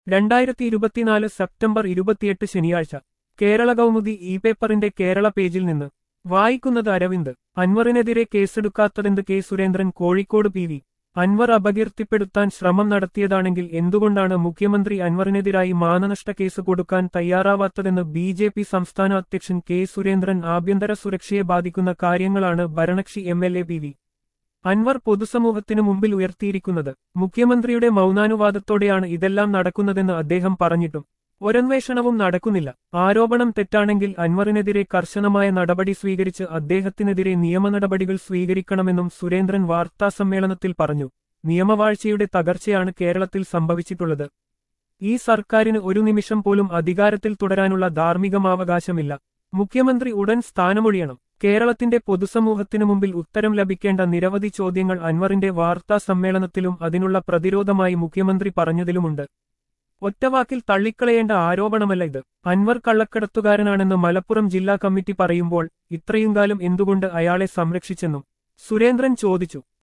രണ്ടായിരത്തി ഇരുപത്തിനാല് സെപ്റ്റംബർ ഇരുപത്തിയെട്ട് ശനിയാഴ്ച കേരള കൗമുദി ഇ പേപ്പറിന്റെ കേരള പേജിൽ നിന്ന് വായിക്കുന്നത് അരവിന്ദ് അൻവറിനെതിരെ കേസെടുക്കാത്തതെന്ത് K Surendran Kozhikode P V Anwar അപകീർത്തിപ്പെടുത്താൻ ശ്രമം നടത്തിയതാണെങ്കിൽ എന്തുകൊണ്ടാണ് മുഖ്യമന്ത്രി അൻവറിനെതിരായി മാനനഷ്ട കേസ് കൊടുക്കാൻ തയ്യാറാവാത്തതെന്ന് ബി ജെ പി സംസ്ഥാന അധ്യക്ഷൻ കെ സുരേന്ദ്രൻ ആഭ്യന്തര സുരക്ഷയെ ബാധിക്കുന്ന കാര്യങ്ങളാണ് ഭരണകക്ഷി M L A P V Anwar പൊതുസമൂഹത്തിനു മുമ്പിൽ ഉയർത്തിയിരിക്കുന്നത് മുഖ്യമന്ത്രിയുടെ മൗനാനുവാദത്തോടെയാണ് ഇതെല്ലാം നടക്കുന്നതെന്ന് അദ്ദേഹം പറഞ്ഞിട്ടും ഒരന്വേഷണവും നടക്കുന്നില്ല ആരോപണം തെറ്റാണെങ്കിൽ അൻവറിനെതിരെ കർശനമായ നടപടി സ്വീകരിച്ച് അദ്ദേഹത്തിനെതിരെ നിയമ നടപടികൾ സ്വീകരിക്കണമെന്നും സുരേന്ദ്രൻ വാർത്താസമ്മേളനത്തിൽ പറഞ്ഞു നിയമവാഴ്ചയുടെ തകർച്ചയാണ് കേരളത്തിൽ സംഭവിച്ചിട്ടുള്ളത് ഈ സർക്കാരിന് ഒരു നിമിഷം പോലും അധികാരത്തിൽ തുടരാനുള്ള ധാർമ്മികമാവകാശമില്ല മുഖ്യമന്ത്രി ഉടൻ സ്ഥാനമൊഴിയണം കേരളത്തിന്റെ പൊതുസമൂഹത്തിനു മുമ്പിൽ ഉത്തരം ലഭിക്കേണ്ട നിരവധി ചോദ്യങ്ങൾ അൻവറിന്റെ വാർത്താ സമ്മേളനത്തിലും അതിനുള്ള പ്രതിരോധമായി മുഖ്യമന്ത്രി പറഞ്ഞതിലുമുണ്ട് ഒറ്റവാക്കിൽ തള്ളിക്കളയേണ്ട ആരോപണമല്ല ഇത് അൻവർ കള്ളക്കടത്തുകാരനാണെന്ന് മലപ്പുറം ജില്ലാ കമ്മിറ്റി പറയുമ്പോൾ ഇത്രയും കാലം എന്തുകൊണ്ട് അയാളെ സംരക്ഷിച്ചെന്നും സുരേന്ദ്രൻ ചോദിച്ചു